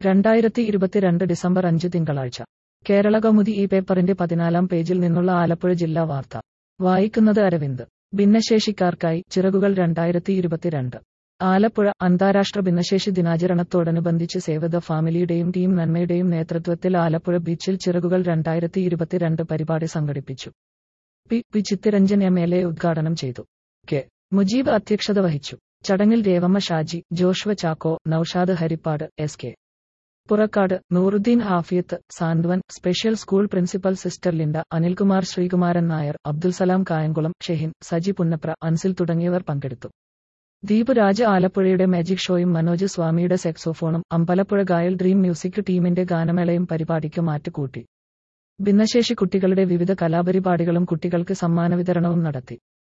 രണ്ടായിരത്തി ഇരുപത്തിരണ്ട് ഡിസംബർ അഞ്ച് തിങ്കളാഴ്ച കേരള കൗമുദി ഈ പേപ്പറിന്റെ പതിനാലാം പേജിൽ നിന്നുള്ള ആലപ്പുഴ ജില്ലാ വാർത്ത വായിക്കുന്നത് അരവിന്ദ് ഭിന്നശേഷിക്കാർക്കായി ചിറകുകൾ രണ്ടായിരത്തി ഇരുപത്തിരണ്ട് ആലപ്പുഴ അന്താരാഷ്ട്ര ഭിന്നശേഷി ദിനാചരണത്തോടനുബന്ധിച്ച് സേവ് ദ ഫാമിലിയുടെയും ടീം നന്മയുടെയും നേതൃത്വത്തിൽ ആലപ്പുഴ ബീച്ചിൽ ചിറകുകൾ രണ്ടായിരത്തി ഇരുപത്തിരണ്ട് പരിപാടി സംഘടിപ്പിച്ചു P P Chithiranjan M L A ഉദ്ഘാടനം ചെയ്തു കെ മുജീബ് അധ്യക്ഷത വഹിച്ചു ചടങ്ങിൽ Revamma Shaji Joshua Chacko Noushad Haripad S K Purakkad Nooruddin Hafiyath Santhwan special school principal sister Linda Anilkumar Sreekumaran Nair Abdulsalam Kayamkulam Shehin Saji Punnapra Ansil തുടങ്ങിയവർ പങ്കെടുത്തു ദീപ് രാജ് ആലപ്പുഴയുടെ മാജിക് ഷോയും മനോജ് സ്വാമിയുടെ സെക്സോഫോണും അമ്പലപ്പുഴ ഗായൽ ഡ്രീം മ്യൂസിക് ടീമിന്റെ ഗാനമേളയും പരിപാടിക്ക് മാറ്റുകൂട്ടി ഭിന്നശേഷി കുട്ടികളുടെ വിവിധ കലാപരിപാടികളും കുട്ടികൾക്ക് സമ്മാന വിതരണവും നടത്തി